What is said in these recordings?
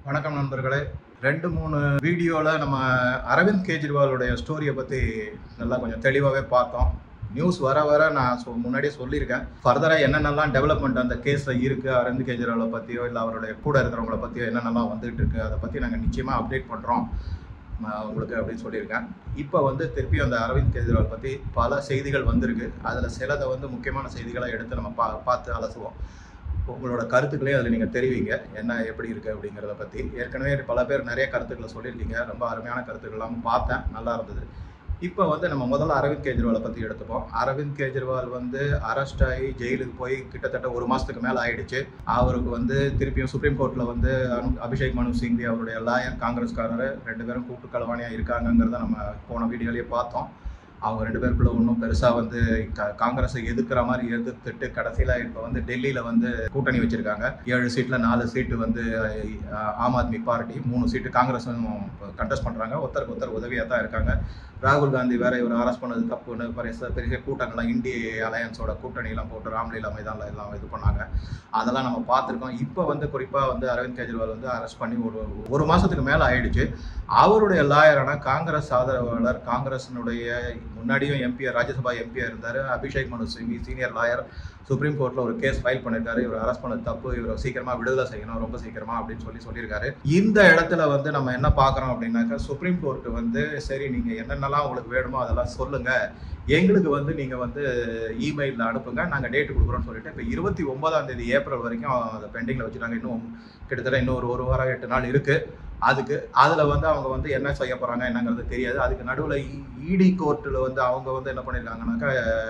வணக்கம் நண்பர்களே ரெண்டு மூணு வீடியோவில் நம்ம அரவிந்த் கெஜ்ரிவாலுடைய ஸ்டோரியை பற்றி நல்லா கொஞ்சம் தெளிவாகவே பார்த்தோம் நியூஸ் வர வர நான் சொ முன்னாடியே சொல்லியிருக்கேன் ஃபர்தராக என்னென்னலாம் டெவலப்மெண்ட் அந்த கேஸில் இருக்குது அரவிந்த் கெஜ்ரிவாலை பற்றியோ இல்லை அவருடைய கூட இருக்கிறவங்கள பற்றியோ என்னென்னலாம் வந்துகிட்டு இருக்கு அதை பற்றி நாங்கள் நிச்சயமாக அப்டேட் பண்ணுறோம் உங்களுக்கு அப்படின்னு சொல்லியிருக்கேன் இப்போ வந்து திருப்பி அந்த அரவிந்த் கெஜ்ரிவால் பற்றி பல செய்திகள் வந்திருக்கு அதில் சிலதை வந்து முக்கியமான செய்திகளை எடுத்து நம்ம பா பார்த்து அலசுவோம் உங்களோட கருத்துக்களையும் அதில் நீங்கள் தெரிவிங்க என்ன எப்படி இருக்குது அப்படிங்கிறத பற்றி ஏற்கனவே பல பேர் நிறைய கருத்துக்களை சொல்லியிருக்கீங்க ரொம்ப அருமையான கருத்துக்கள்லாம் பார்த்தேன் நல்லா இருந்தது இப்போ வந்து நம்ம முதல்ல அரவிந்த் கெஜ்ரிவாலை பற்றி எடுத்துப்போம் அரவிந்த் கெஜ்ரிவால் வந்து அரெஸ்ட் ஆகி ஜெயிலுக்கு போய் கிட்டத்தட்ட ஒரு மாதத்துக்கு மேலே ஆயிடுச்சு அவருக்கு வந்து திருப்பியும் சுப்ரீம் கோர்ட்டில் வந்து அனு அபிஷேக் மனு சிங்வி அவருடைய லாயர் காங்கிரஸ்காரர் ரெண்டு பேரும் கூட்டு களவாணியாக இருக்காங்கங்கிறத நம்ம போன வீடியோலேயே பார்த்தோம் அவங்க ரெண்டு பேருக்குள்ள ஒன்றும் பெருசாக வந்து க காங்கிரஸை எதிர்க்கிற மாதிரி எதிர்த்துட்டு கடைசியில் இப்போ வந்து டெல்லியில் வந்து கூட்டணி வச்சுருக்காங்க ஏழு சீட்டில் நாலு சீட்டு வந்து அஹ், ஆம் ஆத்மி பார்ட்டி மூணு சீட்டு காங்கிரஸும் கண்டெஸ்ட் பண்ணுறாங்க ஒருத்தருக்கு ஒருத்தர் உதவியாக தான் இருக்காங்க ராகுல் காந்தி வேற இவர் அரெஸ்ட் பண்ணது தப்புன்னு பெரிய பெரிய கூட்டங்கள்லாம் இந்திய அலையன்ஸோட கூட்டணியெல்லாம் போட்டு ராம்லீலா மைதானில் எல்லாம் இது பண்ணாங்க அதெல்லாம் நம்ம பார்த்துருக்கோம் இப்போ வந்து குறிப்பாக வந்து அரவிந்த் கெஜ்ரிவால் வந்து அரெஸ்ட் பண்ணி ஒரு ஒரு மாதத்துக்கு மேலே ஆயிடுச்சு அவருடைய லாயரான காங்கிரஸ் ஆதரவாளர் காங்கிரஸினுடைய முன்னாடியும் எம்பிஆர் ராஜ்யசபா எம்பியாக இருந்தார் அபிஷேக் மனு சிங்வி சீனியர் லாயர் சுப்ரீம் கோர்ட்டில் ஒரு கேஸ் ஃபைல் பண்ணியிருக்காரு இவர் அரெஸ்ட் பண்ணது தப்பு இவர் சீக்கிரமாக விடுதலை செய்யணும் ரொம்ப சீக்கிரமாக அப்படின்னு சொல்லி சொல்லியிருக்காரு இந்த இடத்துல வந்து நம்ம என்ன பார்க்குறோம் அப்படின்னாக்கா சுப்ரீம் கோர்ட் வந்து சரி நீங்கள் என்னென்னலாம் உங்களுக்கு வேணுமோ அதெல்லாம் சொல்லுங்கள் எங்களுக்கு வந்து நீங்கள் வந்து இமெயிலில் அனுப்புங்க நாங்கள் டேட் கொடுக்குறோம்னு சொல்லிட்டு இப்போ இருபத்தி ஒன்பதாம் தேதி ஏப்ரல் வரைக்கும் அதை பெண்டிங்கில் வச்சுட்டாங்க இன்னும் கிட்டத்தட்ட இன்னும் ஒரு ஒரு வாரம் எட்டு நாள் இருக்குது அதுக்கு அதில் வந்து அவங்க வந்து என்ன செய்ய போகிறாங்க என்னங்கிறது தெரியாது அதுக்கு நடுவில் இடி கோர்ட்டில் வந்து அவங்க வந்து என்ன பண்ணியிருக்காங்கனாக்கா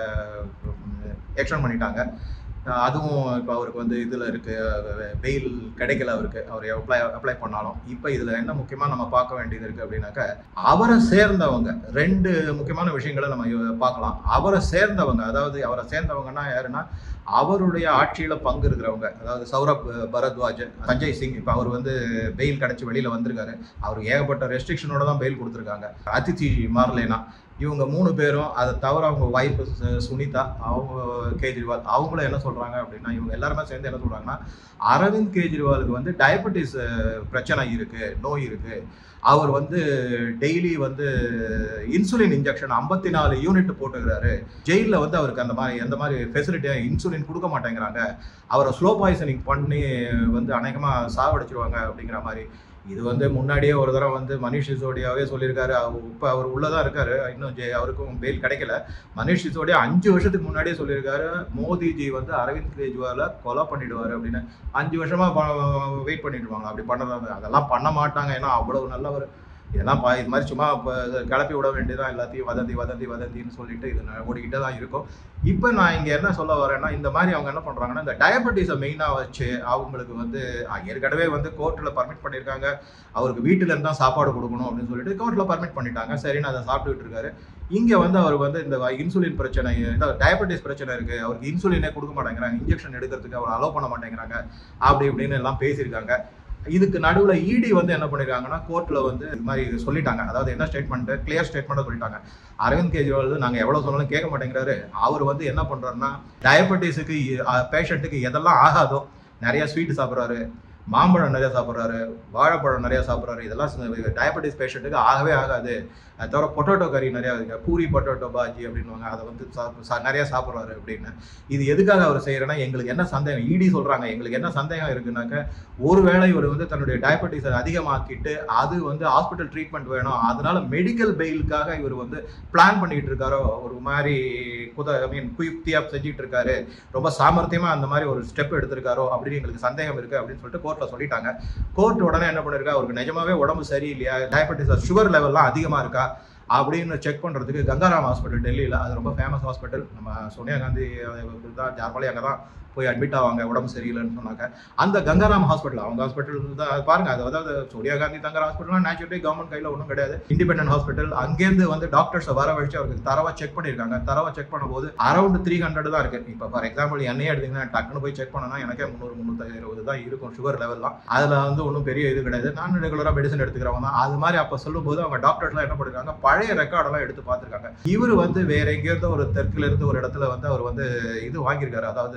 எக்ஸ்டன் பண்ணிட்டாங்க அஹ் அதுவும் இப்போ அவருக்கு வந்து இதில் இருக்குது பெயில் கிடைக்கல அவருக்கு அவர் அப்ளை அப்ளை பண்ணாலும் இப்போ இதில் என்ன முக்கியமாக நம்ம பார்க்க வேண்டியது இருக்குது அப்படின்னாக்கா அவரை சேர்ந்தவங்க ரெண்டு முக்கியமான விஷயங்களை நம்ம யோ- பார்க்கலாம் அவரை சேர்ந்தவங்க அதாவது அவரை சேர்ந்தவங்கன்னா யாருன்னா அவருடைய ஆட்சியில் பங்கு இருக்கிறவங்க அதாவது சௌரப் பரத்வாஜ் சஞ்சய் சிங் இப்போ அவர் வந்து பெயில் கிடச்சி வெளியில் வந்திருக்காரு அவருக்கு ஏகப்பட்ட ரெஸ்ட்ரிக்ஷனோட தான் பெயில் கொடுத்துருக்காங்க அதித்தி மார்லேனா இவங்க மூணு பேரும் அதை தவிர அவங்க ஒய்ஃப் சுனிதா அவங்க கேஜ்ரிவால் அவங்களும் என்ன சொல்கிறாங்க அப்படின்னா இவங்க எல்லாருமே சேர்ந்து என்ன சொல்கிறாங்கன்னா அரவிந்த் கெஜ்ரிவாலுக்கு வந்து டயபெட்டிஸ் பிரச்சனை இருக்குது நோய் இருக்குது அவர் வந்து டெய்லி வந்து இன்சுலின் இன்ஜெக்ஷன் ஐம்பத்தி நாலு யூனிட் போட்டுக்கிறாரு ஜெயிலில் வந்து அவருக்கு அந்த மாதிரி எந்த மாதிரி ஃபெசிலிட்டியாக இன்சுலின் கொடுக்க மாட்டேங்கிறாங்க அவரை ஸ்லோ பாய்சனிங் பண்ணி வந்து அநேகமாக சாவடிச்சிருவாங்க அப்படிங்கிற மாதிரி இது வந்து முன்னாடியே ஒரு தடவை வந்து மனிஷ் சிசோடியாவே சொல்லியிருக்காரு இப்போ அவர் உள்ளதான் இருக்காரு இன்னும் ஜெ அவருக்கும் பெயில் கிடைக்கல மனிஷ் சிசோடியா அஞ்சு வருஷத்துக்கு முன்னாடியே சொல்லியிருக்காரு மோடிஜி வந்து அரவிந்த் கெஜ்ரிவாலை கொலை பண்ணிடுவாரு அப்படின்னு அஞ்சு வருஷமா வெயிட் பண்ணிட்டு இருப்பாங்க அப்படி பண்ணதான் அதெல்லாம் பண்ண மாட்டாங்க ஏன்னா அவ்வளவு நல்லவர் இதெல்லாம் பா இது மாதிரி சும்மா இப்போ கிளப்பி விட வேண்டியதான் எல்லாத்தையும் வதந்தி வதந்தி வதந்தின்னு சொல்லிட்டு இது ந- ஓடிக்கிட்டே தான் இருக்கும் இப்போ நான் இங்கே என்ன சொல்ல வரேன்னா இந்த மாதிரி அவங்க என்ன பண்ணுறாங்கன்னா இந்த டயபெட்டிஸை மெயினாக வச்சு அவங்களுக்கு வந்து அஹ், ஏற்கனவே வந்து கோர்ட்டில் பர்மிட் பண்ணியிருக்காங்க அவருக்கு வீட்டில இருந்து தான் சாப்பாடு கொடுக்கணும் அப்படின்னு சொல்லிட்டு கோர்ட்டில் பர்மிட் பண்ணிட்டாங்க சரின்னு அதை சாப்பிட்டுட்டு இருக்காரு இங்கே வந்து அவர் வந்து இந்த இன்சுலின் பிரச்சனை டயபெட்டிஸ் பிரச்சனை இருக்குது அவருக்கு இன்சுலினே கொடுக்க மாட்டேங்கிறாங்க இன்ஜெக்ஷன் எடுக்கிறதுக்கு அவர் அலோவ் பண்ண மாட்டேங்கிறாங்க அப்படி இப்படின்னு எல்லாம் பேசியிருக்காங்க இதுக்கு நடுவில் இடி வந்து என்ன பண்ணிருக்காங்கன்னா கோர்ட்ல வந்து இது மாதிரி சொல்லிட்டாங்க அதாவது என்ன ஸ்டேட்மெண்ட் கிளியர் ஸ்டேட்மெண்ட் சொல்லிட்டாங்க அரவிந்த் கெஜ்ரிவால் வந்து நாங்கள் எவ்வளோ சொன்னாலும் கேட்க மாட்டேங்கிறாரு அவர் வந்து என்ன பண்றாருன்னா டயபெட்டிஸுக்கு பேஷண்ட்டுக்கு எதெல்லாம் ஆகாதோ நிறைய ஸ்வீட் சாப்பிட்றாரு மாம்பழம் நிறைய சாப்பிட்றாரு வாழைப்பழம் நிறைய சாப்பிட்றாரு இதெல்லாம் டயபெட்டிஸ் பேஷண்ட்டுக்கு ஆகவே ஆகாது அது தவிர பொட்டேட்டோ கறி நிறையா இருக்கு பூரி பொட்டேட்டோ பாஜி அப்படின்வாங்க அதை வந்து சாப்~ சா- நிறைய சாப்பிட்றாரு அப்படின்னு இது எதுக்காக அவர் செய்யறேன்னா எங்களுக்கு என்ன சந்தேகம் இடி சொல்றாங்க எங்களுக்கு என்ன சந்தேகம் இருக்குனாக்க ஒருவேளை இவர் வந்து தன்னுடைய டயபெட்டிஸை அதிகமாக்கிட்டு அது வந்து ஹாஸ்பிட்டல் ட்ரீட்மெண்ட் வேணும் அதனால மெடிக்கல் பெயிலுக்காக இவர் வந்து பிளான் பண்ணிட்டு இருக்காரோ ஒரு மாதிரி குத ஐ மீன் குயுக்தியா செஞ்சுட்டு இருக்காரு ரொம்ப சாமர்த்தியமா அந்த மாதிரி ஒரு ஸ்டெப் எடுத்திருக்காரோ அப்படின்னு எங்களுக்கு சந்தேகம் இருக்கு அப்படின்னு சொல்லிட்டு கோர்ட்ல சொல்லிட்டாங்க கோர்ட் உடனே என்ன பண்ணிருக்கா அவருக்கு நிஜமாவே உடம்பு சரியில்லையா டயபெட்டிஸ் சுகர் லெவல்லாம் அதிகமா இருக்கா அப்படின்னு செக் பண்றதுக்கு கங்காராம் ஹாஸ்பிட்டல் டெல்லியில் அது ரொம்ப ஃபேமஸ் ஹாஸ்பிட்டல் நம்ம சோனியா காந்தி அது தான் ஜார்பாலி அங்கே தான் போய் அட்மிட் ஆவாங்க உடம்பு சரியில்லைன்னு சொன்னாங்க அந்த கங்காராம் ஹாஸ்பிட்டல் அவங்க ஹாஸ்பிட்டல் தான் அது பாருங்க அது அதாவது சோனியா காந்தி தங்குற ஹாஸ்பிட்டல்னா நேச்சுரலி கவர்மெண்ட் கையில் ஒன்றும் கிடையாது இண்டிபெண்டன்ட் ஹாஸ்பிட்டல் அங்கேருந்து வந்து டாக்டர்ஸை வர வச்சு அவருக்கு தரவா செக் பண்ணியிருக்காங்க தரவா செக் பண்ணும்போது அரௌண்ட் த்ரீ ஹண்ட்ரட் தான் இருக்கு இப்போ ஃபார் எக்ஸாம்பிள் என்னையே எடுத்தீங்கன்னா டக்குன்னு போய் செக் பண்ணனா எனக்கே முந்நூறு முந்நூற்றி இருபது தான் இருக்கும் சுகர் லெவல்லாம் அதில் வந்து ஒன்றும் பெரிய இது கிடையாது நான் ரெகுலராக மெடிசன் எடுத்துக்கிறவங்க தான் அது மாதிரி அப்போ சொல்லும்போது அவங்க டாக்டர்ஸ்லாம் என்ன பண்ணிருக்காங்க பழைய ரெக்கார்டெல்லாம் எடுத்து பார்த்துருக்காங்க இவர் வந்து வேற எங்கேயிருந்தோ ஒரு தெற்குல இருந்து ஒரு இடத்துல வந்து அவர் வந்து இது வாங்கியிருக்காரு அதாவது டாக்டர்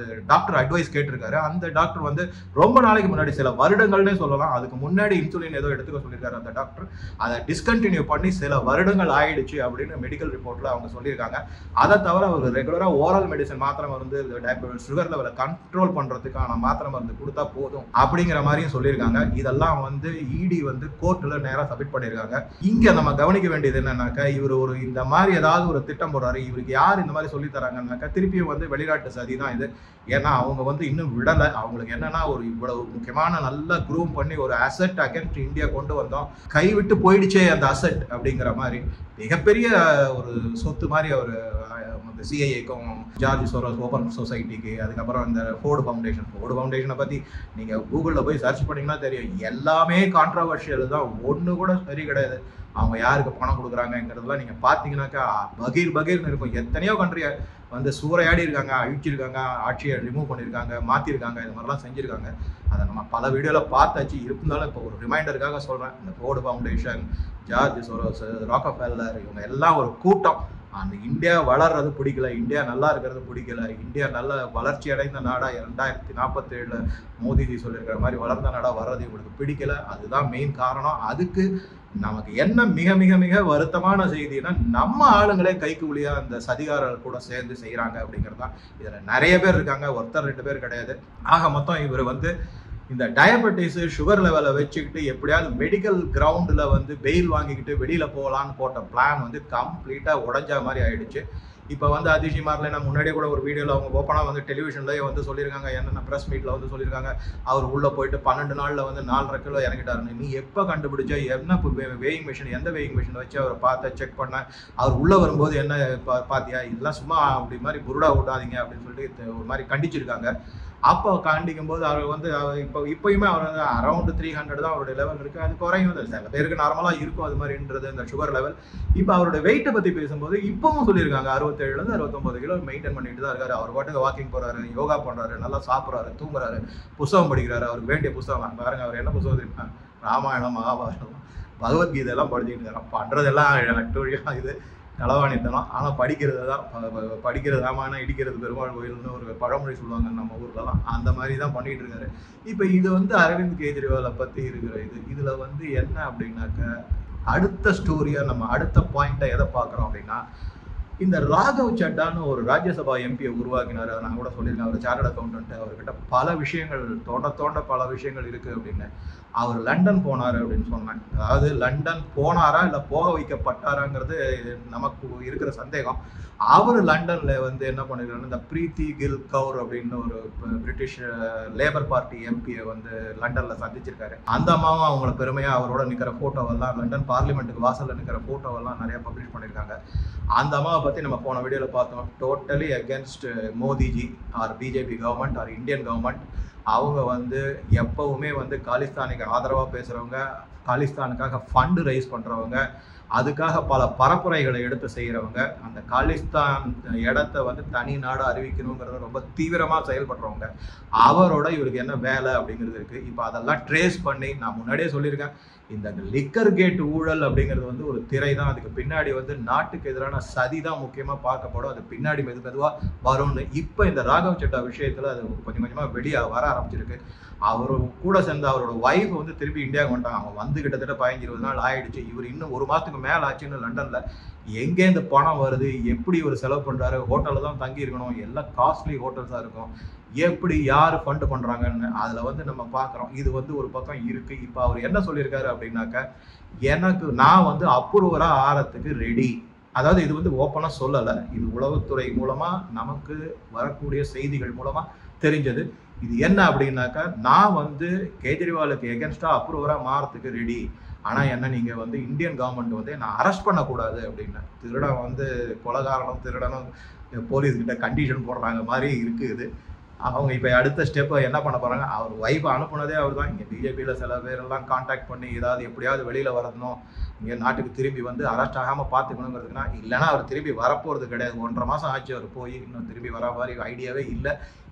டாக்டர் அட்வைஸ் கேட்டிருக்காரு அந்த டாக்டர் வந்து ரொம்ப நாளைக்கு முன்னாடி சில வருடங்கள்னே சொல்லலாம் அதுக்கு முன்னாடி இன்சுலின் ஏதோ எடுத்துக்க சொல்லியிருக்காரு அந்த டாக்டர் அதை டிஸ்கண்டினியூ பண்ணி சில வருடங்கள் ஆயிடுச்சு அப்படின்னு மெடிக்கல் ரிப்போர்ட்ல அவங்க சொல்லியிருக்காங்க அதை தவிர அவர் ரெகுலராக ஓரல் மெடிசன் மாத்திரை மருந்து சுகர் லெவலை கண்ட்ரோல் பண்றதுக்கான மாத்திரை மருந்து கொடுத்தா போதும் அப்படிங்கிற மாதிரியும் சொல்லியிருக்காங்க இதெல்லாம் வந்து இடி வந்து கோர்ட்டில் நேராக சப்மிட் பண்ணியிருக்காங்க இங்க நம்ம கவனிக்க வேண்டியது என்னன்னாக்கா இவர் ஒரு இந்த மாதிரி ஏதாவது ஒரு திட்டம் போடுறாரு இவருக்கு யார் இந்த மாதிரி சொல்லி தராங்கன்னாக்கா திருப்பியும் வந்து வெளிநாட்டு சதி தான் இது ஏன்னா அவங்க வந்து இன்னும் விடலை அவங்களுக்கு என்னன்னா ஒரு இவ்வளவு முக்கியமான நல்ல குரூம் பண்ணி ஒரு அசெட் அகேன்ஸ்ட் இந்தியா கொண்டு வந்தோம் கைவிட்டு போயிடுச்சே அந்த அசெட் அப்படிங்கிற மாதிரி மிகப்பெரிய ஒரு சொத்து மாதிரி அவர் அந்த சிஐஏக்கும் ஜார்ஜ் சோரோஸ் ஓப்பன் சொசைட்டிக்கு அதுக்கப்புறம் இந்த ஃபோர்டு ஃபவுண்டேஷன் ஃபோர்டு ஃபவுண்டேஷனை பற்றி நீங்கள் கூகுளில் போய் சர்ச் பண்ணிங்கன்னா தெரியும் எல்லாமே கான்ட்ரவர்ஷியல் தான் ஒன்று கூட சரி கிடையாது அவங்க யாருக்கு பணம் கொடுக்குறாங்கங்கிறதெல்லாம் நீங்கள் பார்த்தீங்கன்னாக்கா பகீர் பகீர்னு இருக்கும் எத்தனையோ கண்ட்ரியை வந்து சூறையாடி இருக்காங்க அழிச்சிருக்காங்க ஆட்சியை ரிமூவ் பண்ணியிருக்காங்க மாற்றிருக்காங்க இது மாதிரிலாம் செஞ்சுருக்காங்க அதை நம்ம பல வீடியோவில் பார்த்தாச்சு இருந்தாலும் இப்போ ஒரு ரிமைண்டருக்காக சொல்கிறேன் இந்த Ford Foundation George Soros Rockefeller இவங்க எல்லாம் ஒரு கூட்டம் அந்த இந்தியா வளர்றது பிடிக்கல இந்தியா நல்லா இருக்கிறது பிடிக்கல இந்தியா நல்ல வளர்ச்சி அடைந்த நாடா ரெண்டாயிரத்தி நாற்பத்தி ஏழுல மோடிஜி சொல்லியிருக்கிற மாதிரி வளர்ந்த நாடா வர்றது இவங்களுக்கு பிடிக்கல அதுதான் மெயின் காரணம் அதுக்கு நமக்கு என்ன மிக மிக மிக வருத்தமான செய்தினா நம்ம ஆளுங்களே கைக்கு உளியா அந்த சதிகாரர்கள் கூட சேர்ந்து செய்யறாங்க அப்படிங்கிறது தான் இதுல நிறைய பேர் இருக்காங்க ஒருத்தர் ரெண்டு பேர் கிடையாது ஆக மொத்தம் இவர் வந்து இந்த டயபெட்டிஸ் சுகர் லெவலை வச்சுக்கிட்டு எப்படியாவது மெடிக்கல் கிரவுண்டில் வந்து பெயில் வாங்கிக்கிட்டு வெளியில் போகலான்னு போட்ட பிளான் வந்து கம்ப்ளீட்டாக உடஞ்ச மாதிரி ஆயிடுச்சு இப்போ வந்து அதிஷி மாரில் நான் முன்னாடியே கூட ஒரு வீடியோவில் அவங்க ஓப்பனாக வந்து டெலிவிஷன்லேயே வந்து சொல்லியிருக்காங்க என்னென்ன ப்ரெஸ் மீட்டில் வந்து சொல்லியிருக்காங்க அவர் உள்ளே போயிட்டு பன்னெண்டு நாளில் வந்து நாலரை கிலோ இறங்கிட்டாருன்னு நீ எப்போ கண்டுபிடிச்ச என்ன வேயிங் மிஷின் எந்த வேயிங் மிஷின் வச்சு அவரை பார்த்த செக் பண்ண அவர் உள்ளே வரும்போது என்ன பா பார்த்தியா இதெல்லாம் சும்மா அப்படி மாதிரி புருடா விடாதீங்க அப்படின்னு சொல்லிட்டு ஒரு மாதிரி கண்டிச்சிருக்காங்க அப்போ காண்டிக்கும் போது அவர் வந்து இப்போ இப்போயுமே அவர் வந்து அரௌண்ட் த்ரீ ஹண்ட்ரட் தான் அவருடைய லெவல் இருக்குது அது குறையும் சில பேருக்கு நார்மலாக இருக்கும் அது மாதிரின்றது இந்த சுகர் லெவல் இப்போ அவருடைய வெயிட்டை பற்றி பேசும்போது இப்பவும் சொல்லியிருக்காங்க அறுபத்தேழுலேருந்து அறுபத்தொம்பது கிலோ மெயின்டைன் பண்ணிட்டு தான் இருக்காரு அவர் பாட்டுக்கு வாக்கிங் போகிறாரு யோகா பண்ணுறாரு நல்லா சாப்பிட்றாரு தூங்குறாரு புஸ்தகம் படிக்கிறாரு அவருக்கு வேண்டிய புஸ்தகம் பாருங்க அவர் என்ன புஸ்தகம் தெரியுமா ராமாயணம் மகாபாரதம் பகவத்கீதை எல்லாம் படிச்சுட்டு இருக்காங்க பண்ணுறதெல்லாம் இது களவாணித்தனம் ஆனால் படிக்கிறது தான் படிக்கிறது ராமாயணம் இடிக்கிறது பெருமாள் கோயில்னு ஒரு பழமொழி சொல்லுவாங்க நம்ம ஊர்லலாம் அந்த மாதிரி தான் பண்ணிட்டு இருக்காரு இப்போ இது வந்து அரவிந்த் கெஜ்ரிவாலை பற்றி இருக்கிற இது இதில் வந்து என்ன அப்படின்னாக்க அடுத்த ஸ்டோரியாக நம்ம அடுத்த பாயிண்ட்டை எதை பார்க்குறோம் அப்படின்னா இந்த ராகவ் சட்டான்னு ஒரு ராஜ்யசபா எம்பியை உருவாக்கினார் நான் கூட சொல்லியிருக்கேன் அவர் சார்ட் அக்கௌண்டன்ட் அவர்கிட்ட பல விஷயங்கள் தோண்ட தோண்ட பல விஷயங்கள் இருக்குது அப்படின்னு அவர் லண்டன் போனார் அப்படின்னு சொன்னாங்க அதாவது லண்டன் போனாரா இல்லை போக வைக்கப்பட்டாராங்கிறது நமக்கு இருக்கிற சந்தேகம் அவர் லண்டன்ல வந்து என்ன பண்ணிருக்காரு இந்த பிரீத்தி கில் கவுர் அப்படின்னு ஒரு பிரிட்டிஷ் லேபர் பார்ட்டி எம்பியை வந்து லண்டன்ல சந்திச்சிருக்காரு அந்த அம்மாவும் அவங்கள பெருமையா அவரோட நிக்கிற போட்டோவெல்லாம் லண்டன் பார்லிமெண்ட்டுக்கு வாசல்ல நிக்கிற போட்டோவெல்லாம் நிறைய பப்ளிஷ் பண்ணியிருக்காங்க அந்த அம்மாவை பத்தி நம்ம போன வீடியோல பார்த்தோம் totally against Modiji or BJP government or Indian government அவங்க வந்து எப்பவுமே வந்து காலிஸ்தானுக்கு ஆதரவாக பேசுகிறவங்க காலிஸ்தானுக்காக ஃபண்டு ரைஸ் பண்ணுறவங்க அதுக்காக பல பரப்புரைகளை எடுத்து செய்கிறவங்க அந்த காலிஸ்தான் இடத்த வந்து தனி நாடு அறிவிக்கணுங்கிறத ரொம்ப தீவிரமாக செயல்படுறவங்க அவரோட இவருக்கு என்ன வேலை அப்படிங்கிறது இருக்குது இப்போ அதெல்லாம் ட்ரேஸ் பண்ணி நான் முன்னாடியே சொல்லியிருக்கேன் இந்த லிக்கர் கேட் ஊழல் அப்படிங்கிறது வந்து ஒரு திரை தான் அதுக்கு பின்னாடி வந்து நாட்டுக்கு எதிரான சதி தான் முக்கியமாக பார்க்கப்படும் அது பின்னாடி மெது மெதுவாக வரும்னு இப்போ இந்த ராகவ் சட்டா விஷயத்தில் அது கொஞ்சம் கொஞ்சமாக வெளியே வர ஆரம்பிச்சிருக்கு அவர் கூட சேர்ந்த அவரோட ஒய்ஃப் வந்து திருப்பி இந்தியாவுக்கு வந்துட்டாங்க அவங்க வந்து கிட்டத்தட்ட பதினஞ்சு இருபது நாள் ஆயிடுச்சு இவர் இன்னும் ஒரு மாதத்துக்கு மேலே ஆச்சுன்னு லண்டனில் எங்கேருந்து பணம் வருது எப்படி இவர் செலவு பண்ணுறாரு ஹோட்டலில் தான் தங்கி இருக்கணும் எல்லாம் காஸ்ட்லி ஹோட்டல்ஸாக இருக்கும் எப்படி யார் ஃபண்டு பண்ணுறாங்கன்னு அதில் வந்து நம்ம பார்க்குறோம் இது வந்து ஒரு பக்கம் இருக்குது இப்போ அவர் என்ன சொல்லியிருக்காரு அப்படின்னாக்க எனக்கு நான் வந்து அப்ரூவராக ஆறத்துக்கு ரெடி அதாவது இது வந்து ஓப்பனாக சொல்லலை இது உளவுத்துறை மூலமாக நமக்கு வரக்கூடிய செய்திகள் மூலமாக தெரிஞ்சது இது என்ன அப்படின்னாக்கா நான் வந்து கேஜ்ரிவாலுக்கு எகென்ஸ்டாக அப்ரூவராக மாறத்துக்கு ரெடி ஆனால் என்ன நீங்கள் வந்து இந்தியன் கவர்மெண்ட் வந்து நான் அரெஸ்ட் பண்ணக்கூடாது அப்படின்னு திருடன் வந்து கொலகாரனும் திருடனும் போலீஸ்கிட்ட கண்டிஷன் போடுறாங்க மாதிரி இருக்குது அவங்க இப்போ அடுத்த ஸ்டெப்பை என்ன பண்ண போகிறாங்க அவர் ஒய்ஃப் அனுப்புனதே அவர் தான் இங்கே பிஜேபியில் சில பேரெல்லாம் காண்டாக்ட் பண்ணி ஏதாவது எப்படியாவது வெளியில் வரணும் இங்கே நாட்டுக்கு திரும்பி வந்து அரெஸ்ட் ஆகாமல் பார்த்துக்கணுங்கிறதுக்குனா இல்லைனா அவர் திரும்பி வரப்போகிறது கிடையாது ஒன்றரை மாதம் ஆச்சு அவர் போய் இன்னும் திரும்பி வர மாதிரி ஐடியாவே இல்லை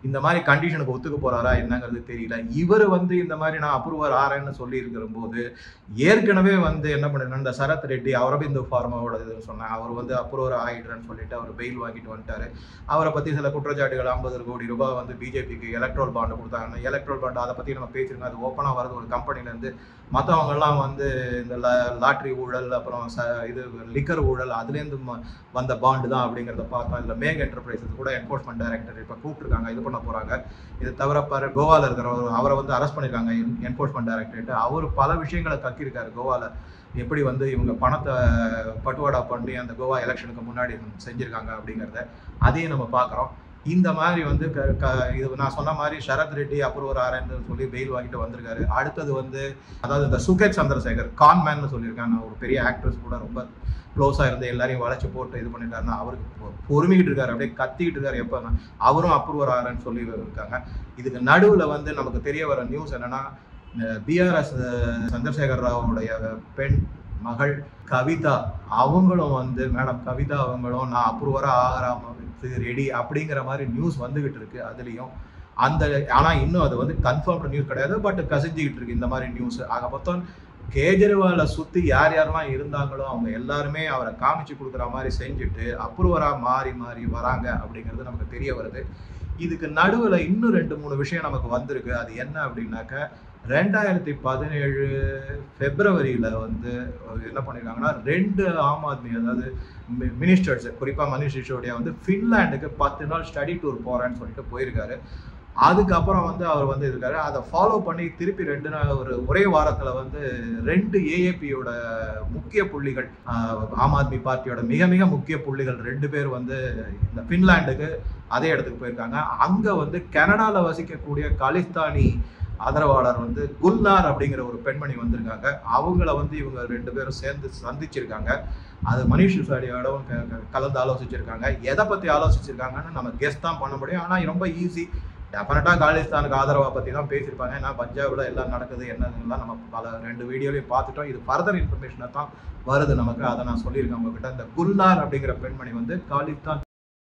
இந்த மாதிரி கண்டிஷனுக்கு ஒத்துக்க போறாரா என்னங்கிறது தெரியல இவர் வந்து இந்த மாதிரி நான் அப்ரூவர் ஆறேன்னு சொல்லி இருக்கிற போது ஏற்கனவே வந்து என்ன பண்ணிருக்காங்க இந்த சரத் ரெட்டி அரவிந்த் ஃபார்மாவோட இதுன்னு சொன்னேன் அவர் வந்து அப்ரூவர் ஆயிடுறேன்னு சொல்லிட்டு அவர் பெயில் வாங்கிட்டு வந்துட்டாரு அவரை பத்தி சில குற்றச்சாட்டுகள் ஐம்பது கோடி ரூபாய் வந்து பிஜேபிக்கு எலக்ட்ரல் பாண்டு கொடுத்தாங்க எலக்ட்ரல் பாண்டு அதை பத்தி நம்ம பேசிருக்கோம் அது ஓப்பனா வருது ஒரு கம்பெனில இருந்து மற்றவங்க எல்லாம் வந்து இந்த லாட்ரி ஊழல் அப்புறம் ச இது லிக்கர் ஊழல் அதுலேருந்து ம- வந்த பாண்டு தான் அப்படிங்கிறத பார்த்தோம் இதில் மேக் என்டர்பிரைசஸ் கூட என்ஃபோர்ஸ்மெண்ட் டைரக்டர் இப்போ கூப்பிட்டுருக்காங்க இது பண்ண போகிறாங்க இது தவிர பாரு கோவாவில் இருக்கிறவர் அவரை வந்து அரெஸ்ட் பண்ணியிருக்காங்க என்ஃபோர்ஸ்மெண்ட் டைரக்டரேட் அவர் பல விஷயங்களை கக்கியிருக்காரு கோவாவில் எப்படி வந்து இவங்க பணத்தை பட்டுவாடா பண்ணி அந்த கோவா எலெக்ஷனுக்கு முன்னாடி செஞ்சுருக்காங்க அப்படிங்கிறத அதையும் நம்ம பார்க்குறோம் இந்த மாதிரி வந்து க- க- இது நான் சொன்ன மாதிரி சரத் ரெட்டி அப்புறம் ஒரு ஆரன்னு சொல்லி பெயில் வாங்கிட்டு வந்திருக்காரு அடுத்தது வந்து அதாவது இந்த சுகேத் சந்திரசேகர் கான்மேன்னு சொல்லியிருக்காங்க ஒரு பெரிய ஆக்ட்ரஸ் கூட ரொம்ப க்ளோஸாக இருந்து எல்லாரையும் வளைச்சு போட்டு இது பண்ணிருக்காருன்னா அவருக்கு பொ- பொறுமிக்கிட்டு இருக்காரு அப்படியே கத்திக்கிட்டு இருக்காரு எப்போ அவரும் அப்ரூவர் ஆறன்னு சொல்லி இருக்காங்க இதுக்கு நடுவில் வந்து நமக்கு தெரிய வர நியூஸ் என்னன்னா பிஆர்எஸ் சந்திரசேகர் ராவுடைய பெண் மகள் கவிதா அவங்களும் வந்து மேடம் கவிதா அவங்களும் நான் அப்ரூவராக ஆகிறாம ரெடி அப்படிங்கிற மாதிரி நியூஸ் வந்துகிட்டு இருக்கு அதுலேயும் அந்த ஆனால் இன்னும் அது வந்து கன்ஃபார்ம்டு நியூஸ் கிடையாது பட் கசிஞ்சிக்கிட்டு இருக்கு இந்த மாதிரி நியூஸ் ஆக மொத்தம் கேஜ்ரிவாலை சுற்றி யார் யாரெல்லாம் இருந்தாங்களோ அவங்க எல்லாருமே அவரை காமிச்சு கொடுக்குற மாதிரி செஞ்சுட்டு அப்ரூவராக மாறி மாறி வராங்க அப்படிங்கிறது நமக்கு தெரிய வருது இதுக்கு நடுவில் இன்னும் ரெண்டு மூணு விஷயம் நமக்கு வந்திருக்கு அது என்ன அப்படின்னாக்க ரெண்டாயிரத்தி பதினேழு பிப்ரவரியில் வந்து என்ன பண்ணியிருக்காங்கன்னா ரெண்டு ஆம் ஆத்மி அதாவது மினிஸ்டர்ஸ் குறிப்பாக மனிஷ் சிசோடியா வந்து ஃபின்லாண்டுக்கு பத்து நாள் ஸ்டடி டூர் போகிறேன்னு சொல்லிட்டு போயிருக்காரு அதுக்கப்புறம் வந்து அவர் வந்து இருக்காரு அதை ஃபாலோ பண்ணி திருப்பி ரெண்டு நாள் ஒரு ஒரே வாரத்தில் வந்து ரெண்டு ஏஏபியோட முக்கிய புள்ளிகள் ஆஹ், ஆம் ஆத்மி பார்ட்டியோட மிக மிக முக்கிய புள்ளிகள் ரெண்டு பேர் வந்து இந்த ஃபின்லாண்டுக்கு அதே இடத்துக்கு போயிருக்காங்க அங்கே வந்து கனடாவில் வசிக்கக்கூடிய காலிஸ்தானி ஆதரவாளர் வந்து குல்னார் அப்படிங்கிற ஒரு பெண்மணி வந்திருக்காங்க அவங்கள வந்து இவங்க ரெண்டு பேரும் சேர்ந்து சந்திச்சிருக்காங்க அது மனிஷ் சிசோடியாவோடவும் க- க- கலந்து ஆலோசிச்சிருக்காங்க எதை பற்றி ஆலோசிச்சிருக்காங்கன்னு நம்ம கெஸ் தான் பண்ண முடியும் ஆனால் ரொம்ப ஈஸி டெஃபினட்டாக காலிஸ்தானுக்கு ஆதரவை பற்றி தான் பேசியிருப்பாங்க ஏன்னா பஞ்சாபில் எல்லாம் நடக்குது என்னதுலாம் நம்ம பல ரெண்டு வீடியோலையும் பார்த்துட்டோம் இது ஃபர்தர் இன்ஃபர்மேஷனை தான் வருது நமக்கு அதை நான் சொல்லியிருக்கேன் உங்ககிட்ட இந்த குல்னார் அப்படிங்கிற பெண்மணி வந்து காலிஸ்தான்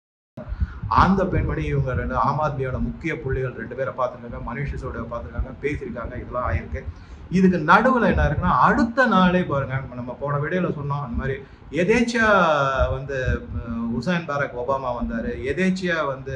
அந்த பெண்மணி இவங்க ரெண்டு ஆம் ஆத்மியோட முக்கிய புள்ளிகள் ரெண்டு பேரை பார்த்துருக்காங்க மனிஷ் சிசோடியா பார்த்துருக்காங்க பேசியிருக்காங்க இதெல்லாம் ஆயிருக்கு இதுக்கு நடுவில் என்ன இருக்குன்னா அடுத்த நாளே பாருங்க நம்ம போன வீடியோவில் சொன்னோம் அந்த மாதிரி எதேச்சியா வந்து அஹ், உசைன் பாரக் ஒபாமா வந்தார் எதேச்சியா வந்து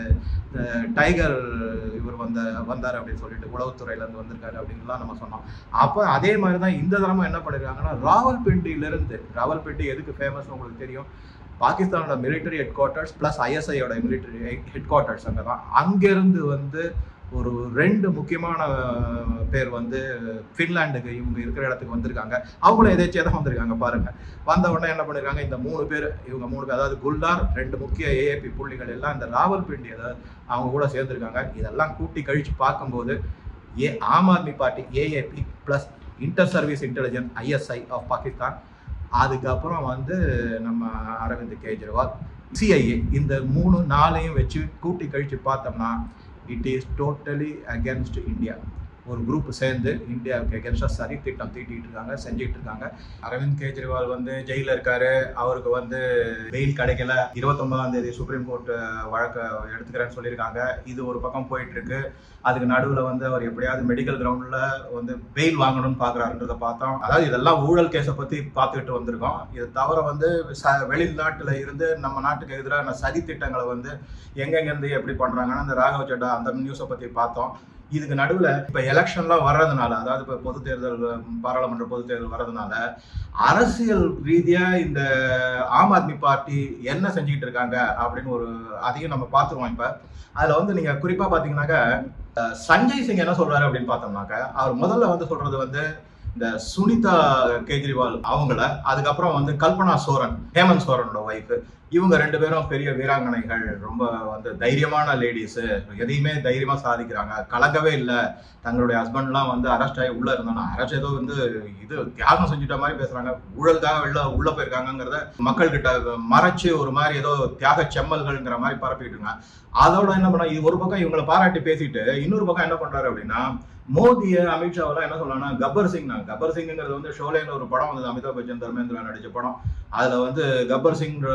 அஹ், டைகர் இவர் வந்த வந்தார் அப்படின்னு சொல்லிட்டு உளவுத்துறையிலேருந்து வந்திருக்காரு அப்படின்லாம் நம்ம சொன்னோம் அப்போ அதே மாதிரி தான் இந்த தடவை என்ன பண்ணிருக்காங்கன்னா ராவல்பிண்டியிலிருந்து ராவல்பிண்டி எதுக்கு ஃபேமஸ் உங்களுக்கு தெரியும் பாகிஸ்தானோட மிலிட்டரி ஹெட் குவார்ட்டர்ஸ் ப்ளஸ் ஐஎஸ்ஐயோட மிலிட்டரி ஹெட் குவார்ட்டர்ஸ் அங்கே தான் அங்கேருந்து வந்து ஒரு ரெண்டு முக்கியமான அஹ், பேர் வந்து ஃபின்லாண்டுக்கு இவங்க இருக்கிற இடத்துக்கு வந்திருக்காங்க அவங்களும் எதாச்சும் தான் வந்திருக்காங்க பாருங்க வந்த உடனே என்ன பண்ணிருக்காங்க இந்த மூணு பேர் இவங்க மூணு பேர் அதாவது குல்தார் ரெண்டு முக்கிய ஏஏபி புள்ளிகள் எல்லாம் இந்த ராவல்பிண்டி அதாவது அவங்க கூட சேர்ந்திருக்காங்க இதெல்லாம் கூட்டி கழிச்சு பார்க்கும்போது ஏ Aam Aadmi Party AAP plus inter service intelligence ISI of Pakistan அதுக்கப்புறம் வந்து நம்ம அரவிந்த் கெஜ்ரிவால் சிஐஏ இந்த மூணு நாளையும் வச்சு கூட்டி கழிச்சு பார்த்தோம்னா it is totally against India ஒரு குரூப் சேர்ந்து இந்தியாவுக்கு எகென்ஸ்டாக சரி திட்டம் தீட்டிட்டு இருக்காங்க செஞ்சுட்டு இருக்காங்க அரவிந்த் கெஜ்ரிவால் வந்து ஜெயிலில் இருக்காரு அவருக்கு வந்து பெயில் கிடைக்கல இருபத்தொன்பதாம் தேதி சுப்ரீம் கோர்ட் வழக்க எடுத்துக்கிறேன்னு சொல்லியிருக்காங்க இது ஒரு பக்கம் போயிட்டு இருக்கு அதுக்கு நடுவில் வந்து அவர் எப்படியாவது மெடிக்கல் கிரவுண்டில் வந்து பெயில் வாங்கணும்னு பார்க்குறாருன்றதை பார்த்தோம் அதாவது இதெல்லாம் ஊழல் கேஸை பற்றி பார்த்துக்கிட்டு வந்திருக்கோம் இது தவிர வந்து ச வெளிநாட்டில் இருந்து நம்ம நாட்டுக்கு எதிரான சதி திட்டங்களை வந்து எங்கெங்கேருந்து எப்படி பண்ணுறாங்கன்னா இந்த ராகவ் சட்டா அந்த நியூஸை பற்றி பார்த்தோம் இதுக்கு நடுவில் இப்போ எலெக்ஷன்லாம் வர்றதுனால அதாவது இப்போ பொது தேர்தல் பாராளுமன்ற பொது தேர்தல் வர்றதுனால அரசியல் ரீதியாக இந்த ஆம் ஆத்மி பார்ட்டி என்ன செஞ்சுக்கிட்டு இருக்காங்க அப்படின்னு ஒரு அதையும் நம்ம பார்த்துருவோம் இப்போ அதில் வந்து நீங்கள் குறிப்பாக பார்த்தீங்கன்னாக்கா அஹ், சஞ்சய் சிங் என்ன சொல்றாரு அப்படின்னு பார்த்தோம்னாக்க அவர் முதல்ல வந்து சொல்றது வந்து இந்த சுனிதா கேஜ்ரிவால் அவங்கள அதுக்கப்புறம் வந்து கல்பனா சோரன் ஹேமந்த் சோரனோட ஒய்ஃப் இவங்க ரெண்டு பேரும் பெரிய வீராங்கனைகள் ரொம்ப வந்து தைரியமான லேடிஸ் எதையுமே தைரியமா சாதிக்கிறாங்க கலங்கவே இல்லை தங்களுடைய ஹஸ்பண்ட்லாம் வந்து அரெஸ்ட் ஆகி உள்ள இருந்தாங்க அரெஸ்ட் ஏதோ வந்து இது தியாகம் செஞ்சுட்ட மாதிரி பேசுறாங்க ஊழலுக்காக வெளில உள்ள போயிருக்காங்கங்கிறத மக்கள் கிட்ட மறைச்சு ஒரு மாதிரி ஏதோ தியாக செம்மல்கள்ங்கிற மாதிரி பரப்பிட்டு இருக்காங்க அதோட என்ன பண்ணா இது ஒரு பக்கம் இவங்களை பாராட்டி பேசிட்டு இன்னொரு பக்கம் என்ன பண்றாரு அப்படின்னா மோடிய அமித்ஷாவெல்லாம் என்ன சொல்லலாம்னா கப்பர் சிங் தான் கப்பர் சிங்ங்கிறது வந்து ஷோலேன்னு ஒரு படம் வந்தது அமிதாப் பச்சன் தர்மேந்திரா நடிச்ச படம் அதுல வந்து கப்பர் சிங் வந்து ஒரு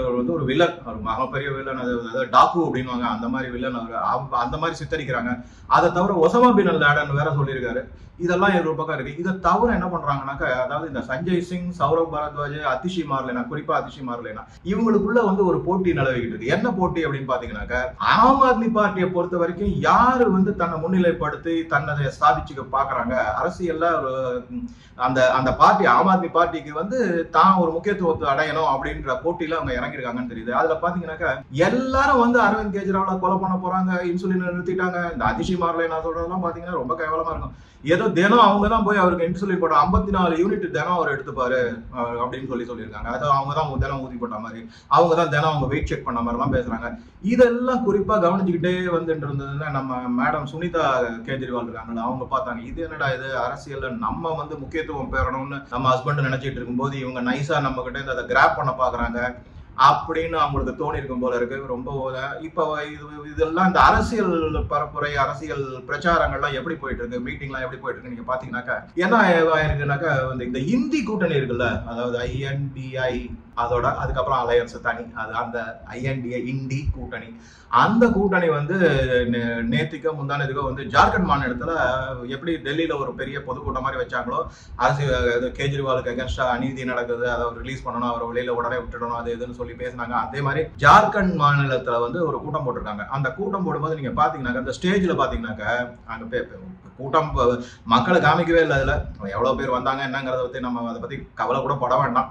வில்லன் ஒரு மகப்பெரிய வில்லன் அது அதாவது டாக்கு அப்படின்வாங்க அந்த மாதிரி வில்லன் அவர் அவ- அந்த மாதிரி சித்தரிக்கிறாங்க அதை தவிர ஒசமா பின் லேடன் வேற சொல்லியிருக்காரு இதெல்லாம் ஒரு பக்கம் இருக்கு இதை தவிர என்ன பண்றாங்கன்னாக்கா அதாவது இந்த சஞ்சய் சிங் சௌரவ் பரத்வாஜ் அதிஷி மார்லேனா குறிப்பா அதிஷி மார்லேனா இவங்களுக்குள்ள வந்து ஒரு போட்டி நிலவிக்கிட்டு இருக்கு என்ன போட்டி அப்படின்னு பாத்தீங்கன்னாக்கா ஆம் ஆத்மி பார்ட்டியை பொறுத்த வரைக்கும் யாரு வந்து தன்னை முன்னிலைப்படுத்தி தன்னை சாதிச்சுக்க பாக்குறாங்க அரசியல்ல ஒரு ம், அந்த அந்த பார்ட்டி ஆம் ஆத்மி பார்ட்டிக்கு வந்து தான் ஒரு முக்கியத்துவத்தை அடையணும் அப்படின்ற போட்டியில அவங்க இறங்கிருக்காங்கன்னு தெரியுது அதுல பாத்தீங்கன்னாக்கா எல்லாரும் வந்து அரவிந்த் கெஜ்ரிவால கொலை பண்ண போறாங்க இன்சுலின் நிறுத்திட்டாங்க இந்த அதிஷி மார்லே நான் சொல்றதெல்லாம் பாத்தீங்கன்னா ரொம்ப கேவலமா இருக்கும் ஏதோ தினம் அவங்க தான் போய் அவருக்கு இன்சுலின் போட்ட ஐம்பத்தி நாலு யூனிட் தினம் அவர் எடுத்துப்பாரு அஹ் அப்படின்னு சொல்லி சொல்லியிருக்காங்க அதாவது அவங்க தான் தினம் ஊதி போட்ட மாதிரி அவங்க தான் தினம் அவங்க வெயிட் செக் பண்ண மாதிரிலாம் பேசுறாங்க இதெல்லாம் குறிப்பா கவனிச்சுக்கிட்டே வந்துட்டு இருந்ததுன்னா நம்ம மேடம் சுனிதா கேஜ்ரிவால் இருக்காங்கல்ல அவங்க பார்த்தாங்க இது என்னடா இது அரசியல்ல நம்ம வந்து முக்கியத்துவம் பெறணும்னு நம்ம ஹஸ்பண்ட் நினைச்சிட்டு இருக்கும்போது இவங்க நைஸா நம்ம கிட்ட இருந்து அதை கிராப் பண்ண பாக்குறாங்க அப்படின்னு அவங்களுக்கு தோணி இருக்கும் போல இருக்கு ரொம்ப இப்போ இது இதெல்லாம் இந்த அரசியல் பரப்புரை அரசியல் பிரச்சாரங்கள்லாம் எப்படி போயிட்டு இருக்கு மீட்டிங்லாம் எப்படி போயிட்டு இருக்கு நீங்க பாத்தீங்கன்னாக்கா என்ன ஆயிருக்குனாக்கா வந்து இந்த இந்தி கூட்டணி இருக்குல்ல அதாவது ஐஎன்டிஐ அதோட அதுக்கப்புறம் அலையன்ஸ் தனி அது அந்த ஐஎன்டிஐ இந்தி கூட்டணி அந்த கூட்டணி வந்து நே- நேத்திக்கோ முந்தானதுக்கோ வந்து ஜார்க்கண்ட் மாநிலத்துல எப்படி டெல்லியில ஒரு பெரிய பொதுக்கூட்டம் மாதிரி வச்சாங்களோ அரசு இது கேஜ்ரிவாலுக்கு அகேன்ஸ்டா அநீதி நடக்குது அதை அவர் ரிலீஸ் பண்ணணும் அவர் வெளியில உடனே விட்டுடணும் அது இதுன்னு சொல்லி பேசினாங்க அதே மாதிரி ஜார்க்கண்ட் மாநிலத்துல வந்து ஒரு கூட்டம் போட்டிருக்காங்க அந்த கூட்டம் போடும்போது நீங்க பாத்தீங்கன்னாக்கா அந்த ஸ்டேஜ்ல பாத்தீங்கன்னாக்கா அங்க பே- பே- கூட்டம் ப- மக்களை காமிக்கவே இல்லை அதுல எவ்வளவு பேர் வந்தாங்க என்னங்கிறத பத்தி நம்ம அதை பத்தி கவலை கூட பட வேண்டாம்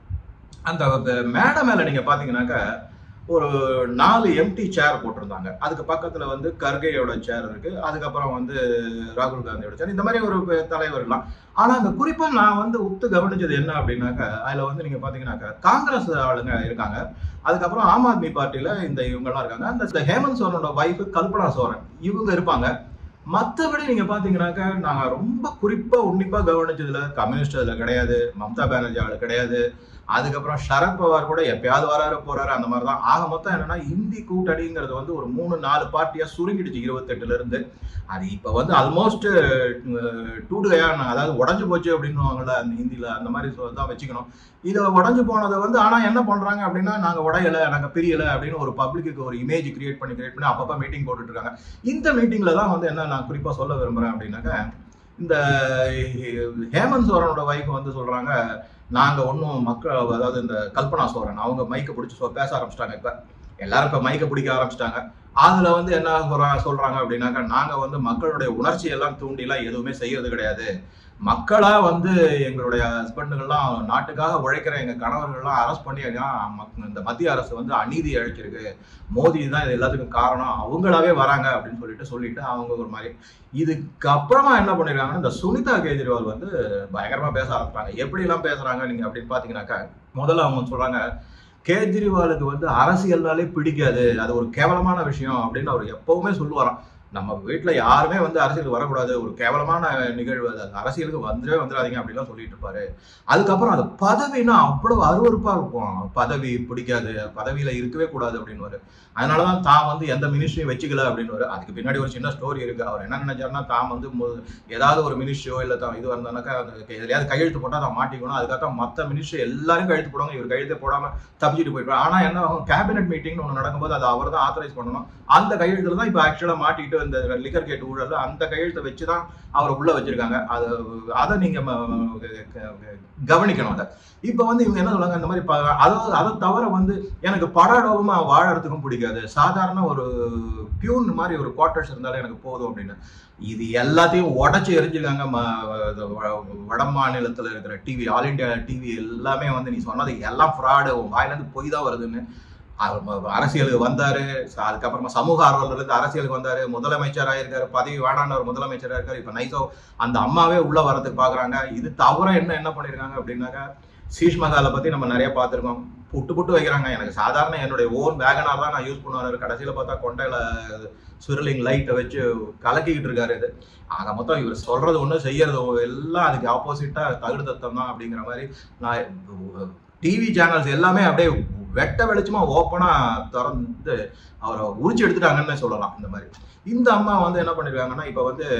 அந்த ப- மேடை மேல நீங்க பாத்தீங்கன்னாக்கா ஒரு நாலு எம்டி சேர் போட்டிருந்தாங்க அதுக்கு பக்கத்துல வந்து கர்கேயோட சேர் இருக்கு அதுக்கப்புறம் வந்து ராகுல் காந்தியோட சேர் இந்த மாதிரி ஒரு ப- தலைவர்லாம் ஆனா அங்க குறிப்பா நான் வந்து உத்து கவனிச்சது என்ன அப்படின்னாக்கா அதுல வந்து நீங்க பாத்தீங்கன்னாக்கா காங்கிரஸ் ஆளுங்க இருக்காங்க அதுக்கப்புறம் ஆம் ஆத்மி பார்ட்டில இந்த இவங்கெல்லாம் இருக்காங்க அந்த இந்த ஹேமந்த் சோரனோட வைஃப் கல்பனா சோரன் இவங்க இருப்பாங்க மற்றபடி நீங்க பாத்தீங்கன்னாக்கா நாங்க ரொம்ப குறிப்பா உன்னிப்பா கவனிச்சதுல கம்யூனிஸ்ட் அதுல கிடையாது மம்தா பானர்ஜி ஆளு கிடையாது அதுக்கப்புறம் சரத் பவார் கூட எப்பயாவது வராரு போறாரு அந்த மாதிரி தான் ஆக மொத்தம் என்னன்னா இந்தி கூட்டணிங்கிறது வந்து ஒரு மூணு நாலு பார்ட்டியா சுருங்கிடுச்சு இருபத்தெட்டுல இருந்து அது இப்ப வந்து ஆல்மோஸ்ட் டூடுகையான அதாவது உடஞ்சு போச்சு அப்படின்னு அந்த ஹிந்தில அந்த மாதிரி சொ- தான் வச்சுக்கணும் இது உடஞ்சு போனதை வந்து ஆனா என்ன பண்றாங்க அப்படின்னா நாங்க உடையல நாங்க பிரியல அப்படின்னு ஒரு பப்ளிக்கு ஒரு இமேஜ் கிரியேட் பண்ணி கிரியேட் பண்ணி அப்பப்ப மீட்டிங் போட்டுட்டு இருக்காங்க இந்த மீட்டிங்ல தான் வந்து என்ன நான் குறிப்பா சொல்ல விரும்புறேன் அப்படின்னாக்க இந்த ஹேமந்த் சோரனோட வைஃப் வந்து சொல்றாங்க நாங்க ஒன்றும் மக்கள் அதாவது இந்த கல்பனா சோரன் அவங்க மைக்கை பிடிச்சி சொ- பேச ஆரம்பிச்சிட்டாங்க இப்ப எல்லாரும் இப்ப மைக்கை பிடிக்க ஆரம்பிச்சிட்டாங்க அதுல வந்து என்ன சொல்றா- சொல்றாங்க அப்படின்னாக்கா நாங்க வந்து மக்களுடைய உணர்ச்சி எல்லாம் தூண்டி எல்லாம் எதுவுமே செய்யறது கிடையாது மக்களா வந்து எங்களுடைய ஹஸ்பண்டுகள்லாம் நாட்டுக்காக உழைக்கிற எங்க கணவர்கள்லாம் அரெஸ்ட் பண்ணி எல்லாம் மக்- இந்த மத்திய அரசு வந்து அநீதி அழைச்சிருக்கு மோடி தான் இது எல்லாத்துக்கும் காரணம் அவங்களாவே வராங்க அப்படின்னு சொல்லிட்டு சொல்லிட்டு அவங்க ஒரு மாதிரி இதுக்கு அப்புறமா என்ன பண்ணிருக்காங்கன்னா இந்த சுனிதா கேஜ்ரிவால் வந்து பயங்கரமா பேச ஆரம்பிச்சாங்க எப்படி எல்லாம் பேசுறாங்க நீங்க அப்படின்னு பாத்தீங்கன்னாக்கா முதல்ல அவங்க சொல்றாங்க கேஜ்ரிவாலுக்கு வந்து அரசியல்னாலே பிடிக்காது அது ஒரு கேவலமான விஷயம் அப்படின்னு அவர் எப்பவுமே சொல்லுவாராம் நம்ம வீட்டுல யாருமே வந்து அரசியலுக்கு வரக்கூடாது ஒரு கேவலமான நிகழ்வு அது அது அரசியலுக்கு வந்துடவே வந்துடாதீங்க அப்படிலாம் சொல்லிட்டு இருப்பாரு அதுக்கப்புறம் அது பதவினா அவ்வளவு அருவருப்பா இருக்கும் பதவி பிடிக்காது பதவியில இருக்கவே கூடாது அப்படின்னு அதனாலதான் தான் வந்து எந்த மினிஸ்ட்ரியும் வச்சுக்கல அப்படின்னு அதுக்கு பின்னாடி ஒரு சின்ன ஸ்டோரி இருக்கு அவர் என்ன நினைச்சாருன்னா தான் வந்து மு- ஏதாவது ஒரு மினிஸ்ட்ரியோ இல்ல தான் இது வந்தானாக்கா அது எதுலையாவது கையெழுத்து போட்டா தான் மாட்டிக்கணும் அதுக்காக மத்த மினிஸ்ட்ரி எல்லாரும் கையெழுத்து போடுவாங்க இவர் கையெழுத்து போடாம தப்பிச்சுட்டு போயிடுவார் ஆனா என்ன ஆகும் கேபினெட் மீட்டிங்னு ஒன்று நடக்கும்போது அது அவர் தான் ஆத்தரைஸ் பண்ணணும் அந்த கையெழுத்துல தான் இப்போ ஆக்சுவலா மாட்டிட்டு இந்த லிக்கர் கேட் ஊழல்ல அந்த கையெழுத்தை வச்சு தான் அவரை உள்ள வச்சிருக்காங்க அது அதை நீங்க ம- க- கவனிக்கணும் அதை இப்போ வந்து இவங்க என்ன சொல்றாங்க இந்த மாதிரி ப- அதாவது அதை தவிர வந்து எனக்கு படாடோமா வாழறதுக்கும் பிடிக்காது சாதாரண ஒரு பியூன் மாதிரி ஒரு குவார்டர்ஸ் இருந்தாலே எனக்கு போதும் அப்படின்னு இது எல்லாத்தையும் உடச்சி எரிஞ்சிருக்காங்க ம- இது வ- வட மாநிலத்தில் இருக்கிற டிவி ஆல் இண்டியா டிவி எல்லாமே வந்து நீ சொன்னது எல்லாம் ஃப்ராடு உன் வாயிலேருந்து பொய் தான் வருதுன்னு அவர் ம- அரசியலுக்கு வந்தாரு ச- அதுக்கப்புறமா சமூக ஆர்வலர்ல இருந்து அரசியலுக்கு வந்தாரு முதலமைச்சர் ஆயிருக்காரு பதவி வேணான்னு முதலமைச்சரா இருக்காரு இப்ப நைசோ அந்த அம்மாவே உள்ள வரதுக்கு பாக்குறாங்க இது தவிர என்ன என்ன பண்ணிருக்காங்க அப்படின்னாக்கா சீஷ் மகாலை பத்தி நம்ம நிறைய பார்த்திருக்கோம் புட்டு புட்டு வைக்கிறாங்க எனக்கு சாதாரண என்னுடைய ஓன் வேகனார் தான் நான் யூஸ் பண்ணுவாரு கடைசியில பார்த்தா கொண்டையில சுருளிங் லைட்டை வச்சு கலக்கிக்கிட்டு இருக்காரு இது ஆக மொத்தம் இவர் சொல்றது ஒண்ணு செய்யறது ஒண்ணு, எல்லாம் அதுக்கு ஆப்போசிட்டா தகுடு தத்தம் தான் அப்படிங்கிற மாதிரி நான் டிவி சேனல்ஸ் எல்லாமே அப்படியே வெட்ட வெளிச்சமா ஓப்பனா திறந்து அவரை உரிச்சு எடுத்துட்டாங்கன்னு சொல்லலாம் இந்த மாதிரி இந்த அம்மா வந்து என்ன பண்ணிருக்காங்கன்னா இப்ப வந்து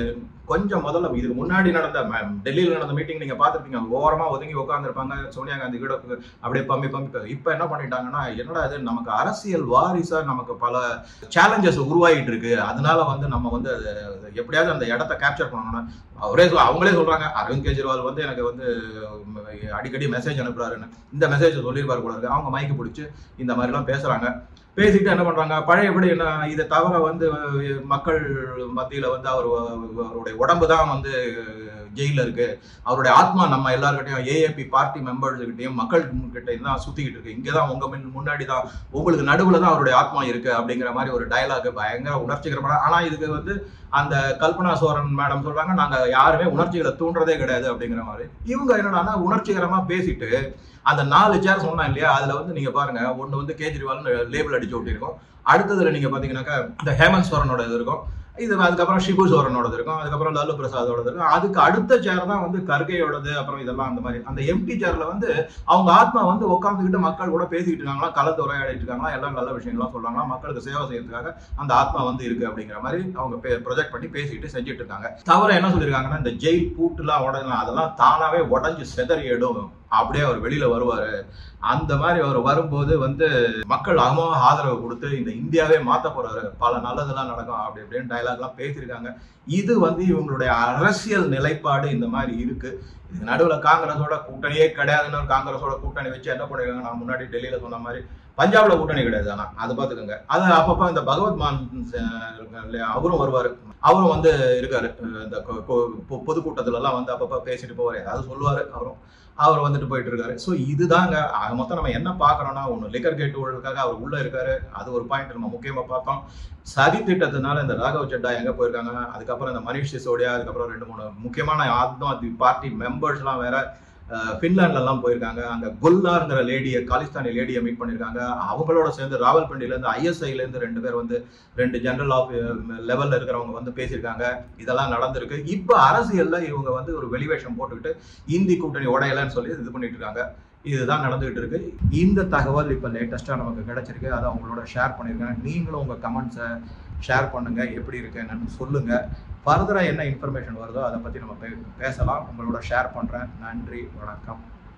கொஞ்சம் முதல்ல இதுக்கு முன்னாடி நடந்த ம- டெல்லியில நடந்த மீட்டிங் நீங்க பார்த்திருப்பீங்க ஓரமா ஒதுங்கி உட்காந்துருப்பாங்க சோனியா காந்தி கூட அப்படியே பம்பி பம்பி இப்ப என்ன பண்ணிட்டாங்கன்னா என்னடா இது நமக்கு அரசியல் வாரிசா நமக்கு பல சேலஞ்சஸ் உருவாகிட்டு இருக்கு அதனால வந்து நம்ம வந்து அது அது எப்படியாவது அந்த இடத்த கேப்சர் பண்ணணும்னா அவரே சொல்- அவங்களே சொல்றாங்க அரவிந்த் கெஜ்ரிவால் வந்து எனக்கு வந்து உம், அடிக்கடி மெசேஜ் அனுப்புறாருன்னு இந்த மெசேஜ் சொல்லியிருப்பாரு கூட இருக்கு அவங்க மைக்கு பிடிச்சி இந்த மாதிரிலாம் பேசுறாங்க பேசிட்டு என்ன பண்றாங்க பழையபடி என்ன இதை தவிர வந்து அஹ், மக்கள் மத்தியில வந்து அவர் அவருடைய உடம்பு தான் வந்து ஜெயில இருக்கு அவருடைய ஆத்மா நம்ம எல்லாருக்கிட்டையும் ஏஏபி பார்ட்டி மெம்பர்ஸ் கிட்டையும் மக்கள் கிட்ட தான் சுத்திக்கிட்டு இருக்கு இங்க தான் உங்க முன் முன்னாடி தான் உங்களுக்கு நடுவுல தான் அவருடைய ஆத்மா இருக்கு அப்படிங்கிற மாதிரி ஒரு டயலாக் பயங்கர உணர்ச்சிகரமான ஆனா இதுக்கு வந்து அந்த கல்பனா சோரன் மேடம் சொல்றாங்க நாங்க யாருமே உணர்ச்சிகளை தூண்டுறதே கிடையாது அப்படிங்கிற மாதிரி இவங்க என்னடான்னா உணர்ச்சிகரமா பேசிட்டு அந்த நாலு சேர் சொன்னா இல்லையா அதுல வந்து நீங்க பாருங்க ஒண்ணு வந்து கேஜ்ரிவால்னு லேபிள் அடிச்சு ஒட்டியிருக்கோம் அடுத்ததுல நீங்க பாத்தீங்கன்னாக்கா இந்த ஹேமந்த் சோரனோட இது இருக்கும் இது அதுக்கப்புறம் ஷிபு சோரனோடது இருக்கும் அதுக்கப்புறம் லாலு பிரசாதோடது இருக்கும் அதுக்கு அடுத்த சேர் தான் வந்து கர்கையோடது அப்புறம் இதெல்லாம் அந்த மாதிரி அந்த எம்டி சேர்ல வந்து அவங்க ஆத்மா வந்து உட்காந்துக்கிட்டு மக்கள் கூட பேசிக்கிட்டு இருக்காங்களா கலந்து உரையாடிட்டு இருக்காங்களா எல்லாம் நல்ல விஷயங்கள்லாம் சொல்றாங்களா மக்களுக்கு சேவை செய்யறதுக்காக அந்த ஆத்மா வந்து இருக்கு அப்படிங்கிற மாதிரி அவங்க ப்ரொஜெக்ட் பண்ணி பேசிட்டு செஞ்சுட்டு இருக்காங்க தவிர என்ன சொல்லியிருக்காங்கன்னா இந்த ஜெயில் பூட்டுலாம் உடனே அதெல்லாம் தானாவே உடஞ்சு செதறிடும் அப்படியே அவர் வெளியில வருவாரு அந்த மாதிரி அவர் வரும்போது வந்து மக்கள் அமோக ஆதரவு கொடுத்து இந்த இந்தியாவே மாத்த போறாரு பல நல்லதெல்லாம் நடக்கும் அப்படி இப்படின்னு டயலாக்லாம் பேசியிருக்காங்க இது வந்து இவங்களுடைய அரசியல் நிலைப்பாடு இந்த மாதிரி இருக்கு இது நடுவுல காங்கிரஸோட கூட்டணியே கிடையாதுன்னு ஒரு காங்கிரஸோட கூட்டணி வச்சு என்ன பண்ணிருக்காங்க நான் முன்னாடி டெல்லியில சொன்ன மாதிரி பஞ்சாப்ல கூட்டணி கிடையாது ஆனா அதை பாத்துக்கோங்க அது அப்பப்ப இந்த பகவத் மான் அஹ், இருக்காரு இல்லையா அவரும் வருவாரு அவரும் வந்து இருக்காரு அஹ், இந்த கொ- கொ- பொ- பொதுக்கூட்டத்துல எல்லாம் வந்து அப்பப்ப பேசிட்டு போவாரு ஏதாவது சொல்லுவாரு அவரும் அவர் வந்துட்டு போயிட்டு இருக்காரு ஸோ இதுதாங்க ஆக மொத்தம் நம்ம என்ன பார்க்கறோம்னா ஒன்று லிக்கர் கேட் ஊழலுக்காக அவர் உள்ள இருக்காரு அது ஒரு பாயிண்ட் நம்ம முக்கியமா பார்த்தோம் சதி திட்டத்தினால இந்த ராகவ் சட்டா எங்க போயிருக்காங்க அதுக்கப்புறம் இந்த மனிஷ் சிசோடியா அதுக்கப்புறம் ரெண்டு மூணு முக்கியமான ஆத்மா பார்ட்டி மெம்பர்ஸ்லாம் வேற அஹ், பின்லாந்துல எல்லாம் போயிருக்காங்க அங்க குல்லாங்கிற லேடியை காலிஸ்தானி லேடியை மீட் பண்ணிருக்காங்க அவங்களோட சேர்ந்து ராவல்பிண்டில இருந்து ஐஎஸ்ஐல இருந்து ரெண்டு பேர் வந்து ரெண்டு ஜெனரல் ஆஃப் லெவல்ல இருக்கிறவங்க வந்து பேசியிருக்காங்க இதெல்லாம் நடந்திருக்கு இப்போ அரசியல்ல இவங்க வந்து ஒரு வெளிவேஷம் போட்டுக்கிட்டு இந்தி கூட்டணி உடையலன்னு சொல்லி இது பண்ணிட்டு இருக்காங்க இதுதான் நடந்துகிட்டு இருக்கு இந்த தகவல் இப்போ லேட்டஸ்ட்டாக நமக்கு கிடைச்சிருக்கு அதை உங்களோட ஷேர் பண்ணியிருக்கேன் நீங்களும் உங்கள் கமெண்ட்ஸை ஷேர் பண்ணுங்க எப்படி இருக்கு என்னன்னு சொல்லுங்க ஃபர்தராக என்ன இன்ஃபர்மேஷன் வருதோ அதை பற்றி நம்ம பே- பேசலாம் உங்களோட ஷேர் பண்ணுறேன் நன்றி வணக்கம்